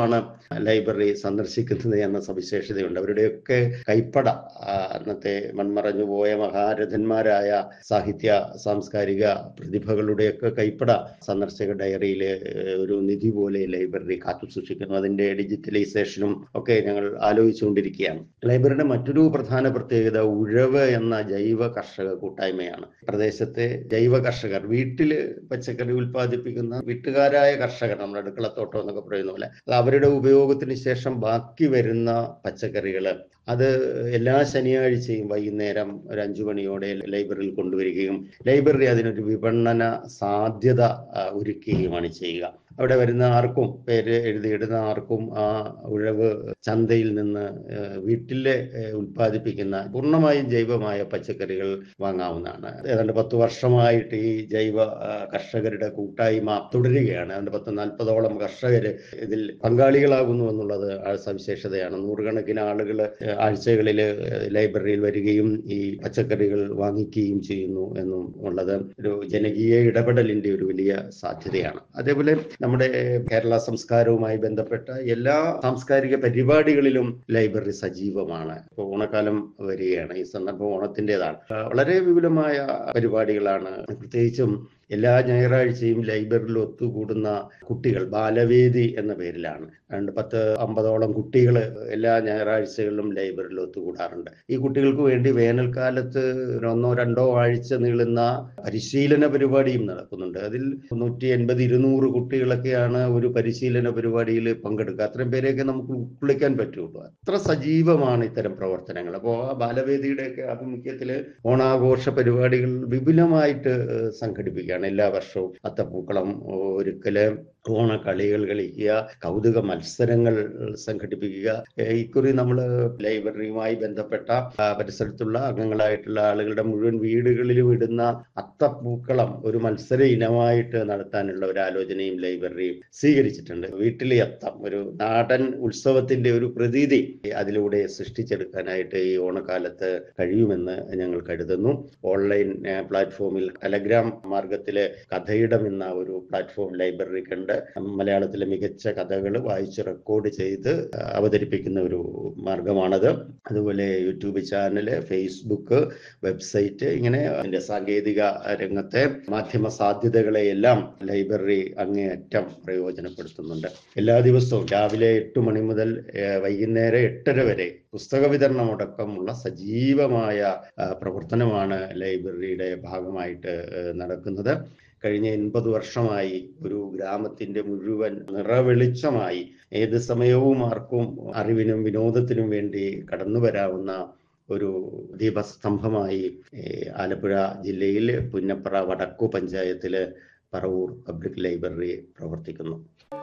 ശേഷമാണ് ലൈബ്രറി സന്ദർശിക്കുന്നത് എന്ന സവിശേഷതയുണ്ട് അവരുടെയൊക്കെ കൈപ്പട ആ, അന്നത്തെ മൺമറഞ്ഞു പോയ മഹാരഥന്മാരായ സാഹിത്യ സാംസ്കാരിക പ്രതിഭകളുടെയൊക്കെ കൈപ്പട സന്ദർശക ഡയറിയിൽ ഒരു നിധി പോലെ ലൈബ്രറി കാത്തു സൂക്ഷിക്കുന്നു അതിന്റെ ഡിജിറ്റലൈസേഷനും ഒക്കെ ഞങ്ങൾ ആലോചിച്ചുകൊണ്ടിരിക്കുകയാണ് ലൈബ്രറിയുടെ മറ്റൊരു പ്രധാന പ്രത്യേകത ഉഴവ് എന്ന ജൈവ കർഷക കൂട്ടായ്മയാണ് പ്രദേശത്തെ ജൈവ കർഷകർ വീട്ടില് പച്ചക്കറി ഉൽപ്പാദിപ്പിക്കുന്ന വീട്ടുകാരായ കർഷകർ നമ്മുടെ അടുക്കളത്തോട്ടം എന്നൊക്കെ പറയുന്ന പോലെ അത് അവരുടെ ഉപയോഗത്തിന് ശേഷം ബാക്കി വരുന്ന പച്ചക്കറികൾ അത് എല്ലാ ശനിയാഴ്ചയും വൈകുന്നേരം ഒരു അഞ്ചു മണിയോടെ ലൈബ്രറിയിൽ കൊണ്ടുവരികയും ലൈബ്രറി അതിനൊരു വിപണന സാധ്യത ആ, ഒരുക്കുകയുമാണ് ചെയ്യുക അവിടെ വരുന്ന ആർക്കും പേര് എഴുതിയിടുന്ന ആർക്കും ആ ഉഴവ് ചന്തയിൽ നിന്ന് ഏഹ്, വീട്ടിലെ ഏഹ്, ഉൽപ്പാദിപ്പിക്കുന്ന പൂർണ്ണമായും ജൈവമായ പച്ചക്കറികൾ വാങ്ങാവുന്നതാണ് ഏതാണ്ട് പത്ത് വർഷമായിട്ട് ഈ ജൈവ ആ, കർഷകരുടെ കൂട്ടായ്മ തുടരുകയാണ് ഏതാണ്ട് പത്ത് നാൽപ്പതോളം കർഷകർ ഇതിൽ പങ്കാളികളാകുന്നു എന്നുള്ളത് ആ സവിശേഷതയാണ് നൂറുകണക്കിന് ആളുകൾ ആഴ്ചകളിൽ ലൈബ്രറിയിൽ വരികയും ഈ പച്ചക്കറികൾ വാങ്ങിക്കുകയും ചെയ്യുന്നു എന്നും ഉള്ളത് ഒരു ജനകീയ ഇടപെടലിന്റെ ഒരു വലിയ സാധ്യതയാണ് അതേപോലെ നമ്മുടെ കേരള സംസ്കാരവുമായി ബന്ധപ്പെട്ട എല്ലാ സാംസ്കാരിക പരിപാടികളിലും ലൈബ്രറി സജീവമാണ് ഇപ്പോൾ ഓണക്കാലം വരികയാണ് ഈ സന്ദർഭം ഓണത്തിൻ്റെതാണ് വളരെ വിപുലമായ പരിപാടികളാണ് പ്രത്യേകിച്ചും എല്ലാ ഞായറാഴ്ചയും ലൈബ്രറിയിൽ ഒത്തുകൂടുന്ന കുട്ടികൾ ബാലവേദി എന്ന പേരിലാണ് രണ്ട് പത്ത് അമ്പതോളം കുട്ടികൾ എല്ലാ ഞായറാഴ്ചകളിലും ലൈബ്രറിയിൽ ഒത്തുകൂടാറുണ്ട് ഈ കുട്ടികൾക്ക് വേണ്ടി വേനൽക്കാലത്ത് ഒരു ഒന്നോ രണ്ടോ ആഴ്ച നീളുന്ന പരിശീലന പരിപാടിയും നടക്കുന്നുണ്ട് അതിൽ നൂറ്റി എൺപത് ഇരുന്നൂറ് കുട്ടികളൊക്കെയാണ് ഒരു പരിശീലന പരിപാടിയിൽ പങ്കെടുക്കുക അത്രയും പേരെയൊക്കെ നമുക്ക് ഉൾക്കൊള്ളിക്കാൻ പറ്റുള്ളൂ അത്ര സജീവമാണ് ഇത്തരം പ്രവർത്തനങ്ങൾ അപ്പോൾ ആ ബാലവേദിയുടെയൊക്കെ ആഭിമുഖ്യത്തിൽ ഓണാഘോഷ പരിപാടികൾ വിപുലമായിട്ട് ഏഹ്, സംഘടിപ്പിക്കുകയാണ് എല്ലാ വർഷവും അത്തപ്പൂക്കളം ഒരുക്കല് ഓണക്കളികൾ കളിക്കുക കൗതുക മത്സരങ്ങൾ സംഘടിപ്പിക്കുക ഏഹ് ഇക്കുറി നമ്മൾ ലൈബ്രറിയുമായി ബന്ധപ്പെട്ട ആ, പരിസരത്തുള്ള അംഗങ്ങളായിട്ടുള്ള ആളുകളുടെ മുഴുവൻ വീടുകളിലും ഇടുന്ന അത്തപ്പൂക്കളം ഒരു മത്സര ഇനമായിട്ട് നടത്താനുള്ള ഒരു ആലോചനയും ലൈബ്രറി സ്വീകരിച്ചിട്ടുണ്ട് വീട്ടിലെ അത്തം ഒരു നാടൻ ഉത്സവത്തിന്റെ ഒരു പ്രതീതി അതിലൂടെ സൃഷ്ടിച്ചെടുക്കാനായിട്ട് ഈ ഓണക്കാലത്ത് കഴിയുമെന്ന് ഞങ്ങൾ കരുതുന്നു ഓൺലൈൻ ഏഹ്, പ്ലാറ്റ്ഫോമിൽ ടെലഗ്രാം മാർഗത്തില് കഥയിടം എന്ന ഒരു പ്ലാറ്റ്ഫോം ലൈബ്രറിക്കുണ്ട് മലയാളത്തിലെ മികച്ച കഥകൾ വായിച്ച് റെക്കോർഡ് ചെയ്ത് ഏഹ്, അവതരിപ്പിക്കുന്ന ഒരു മാർഗമാണത് അതുപോലെ യൂട്യൂബ് ചാനല് ഫേസ്ബുക്ക് വെബ്സൈറ്റ് ഇങ്ങനെ അതിന്റെ സാങ്കേതിക രംഗത്തെ മാധ്യമ സാധ്യതകളെയെല്ലാം ലൈബ്രറി അങ്ങേയറ്റം പ്രയോജനപ്പെടുത്തുന്നുണ്ട് എല്ലാ ദിവസവും രാവിലെ എട്ട് മണി മുതൽ ഏഹ്, വൈകുന്നേരം എട്ടര വരെ പുസ്തക വിതരണം അടക്കമുള്ള സജീവമായ ആ, പ്രവർത്തനമാണ് ലൈബ്രറിയുടെ ഭാഗമായിട്ട് ഏഹ്, നടക്കുന്നത് കഴിഞ്ഞ എൺപത് വർഷമായി ഒരു ഗ്രാമത്തിന്റെ മുഴുവൻ നിറവെളിച്ചമായി ഏത് സമയവും ആർക്കും അറിവിനും വിനോദത്തിനും വേണ്ടി കടന്നു വരാവുന്ന ഒരു ദീപസ്തംഭമായി ഏഹ്, ആലപ്പുഴ ജില്ലയിൽ പുന്നപ്ര വടക്കു പഞ്ചായത്തില് പറവൂർ പബ്ലിക് ലൈബ്രറി പ്രവർത്തിക്കുന്നു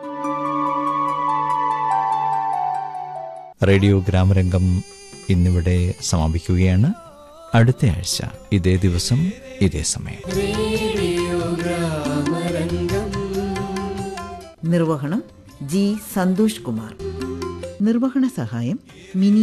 റേഡിയോ ഗ്രാമരംഗം ഇന്നിവിടെ സമാപിക്കുകയാണ് അടുത്ത ആഴ്ച ഇതേ ദിവസം ഇതേ സമയം നിർവഹണം ജി സന്തോഷ് കുമാർ നിർവഹണ സഹായം മിനി